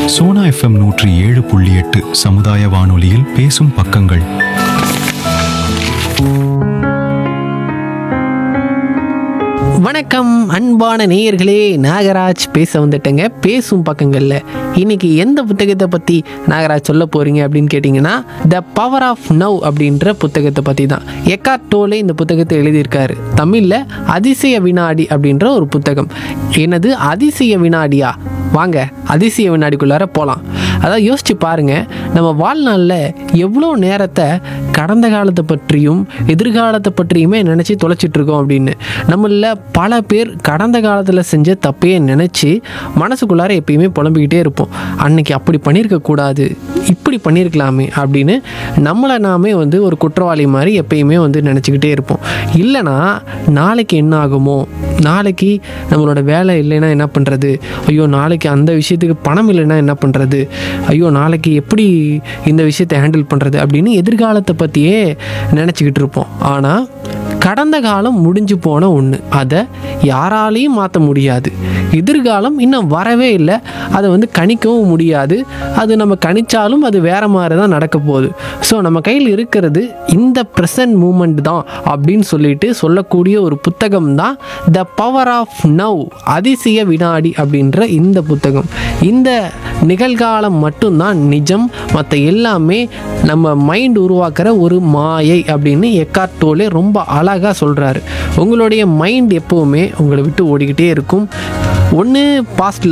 Sona FM நூற்றி ஏழு புள்ளி எட்டு சமுதாய வானொலியில் பேசும் பக்கங்கள் வணக்கம் அன்பான நேயர்களே நாகராஜ் பேச வந்துட்டேங்க பேசும் பக்கங்களில் இன்னைக்கு எந்த புத்தகத்தை பற்றி நாகராஜ் சொல்ல போறீங்க அப்படின்னு கேட்டிங்கன்னா த பவர் ஆஃப் நவ் அப்படின்ற புத்தகத்தை பற்றி தான் எக்கார்ட் டோலே இந்த புத்தகத்தை எழுதியிருக்காரு தமிழில் அதிசய வினாடி அப்படின்ற ஒரு புத்தகம் என்னது அதிசய வினாடியா வாங்க அதிசய வினாடிக்குள்ளார போகலாம் அதான் யோசிச்சு பாருங்க நம்ம வாழ்நாளில் எவ்வளோ நேரத்தை கடந்த காலத்தை பற்றியும் எதிர்காலத்தை பற்றியுமே நினச்சி தொலைச்சிட்டு இருக்கோம் அப்படின்னு நம்மள பல பேர் கடந்த காலத்தில் செஞ்ச தப்பையே நினச்சி மனசுக்குள்ளார எப்பயுமே புலம்பிக்கிட்டே இருப்போம் அன்னைக்கு அப்படி பண்ணியிருக்க கூடாது இப்படி பண்ணியிருக்கலாமே அப்படின்னு நம்மளை நாமே வந்து ஒரு குற்றவாளி மாதிரி எப்பயுமே வந்து நினச்சிக்கிட்டே இருப்போம் இல்லைனா நாளைக்கு என்ன ஆகுமோ நாளைக்கு நம்மளோட வேலை இல்லைன்னா என்ன பண்ணுறது ஐயோ நாளைக்கு அந்த விஷயத்துக்கு பணம் இல்லைன்னா என்ன பண்ணுறது ஐயோ நாளைக்கு எப்படி இந்த விஷயத்தை ஹேண்டில் பண்ணுறது அப்படின்னு எதிர்காலத்தை பற்றியே நினச்சிக்கிட்டு இருப்போம் ஆனால் கடந்த காலம் முடிஞ்சு போன ஒன்று அதை யாராலையும் மாற்ற முடியாது எதிர்காலம் இன்னும் வரவே இல்லை அதை வந்து கணிக்கவும் முடியாது அது நம்ம கணிச்சாலும் அது வேற மாதிரி தான் நடக்க போகுது ஸோ நம்ம கையில் இருக்கிறது இந்த ப்ரெசன்ட் மூமெண்ட் தான் அப்படின்னு சொல்லிட்டு சொல்லக்கூடிய ஒரு புத்தகம் தான் த பவர் ஆஃப் நவ் அதிசய வினாடி அப்படின்ற இந்த புத்தகம் இந்த நிகழ்காலம் மட்டும்தான் நிஜம் மற்ற எல்லாமே நம்ம மைண்ட் உருவாக்குற ஒரு மாயை அப்படின்னு எக்கார்ட் டோலே ரொம்ப அழகாக சொல்கிறாரு உங்களுடைய மைண்ட் எப்போவுமே உங்களை விட்டு ஓடிக்கிட்டே இருக்கும் ஒன்று பாஸ்டில்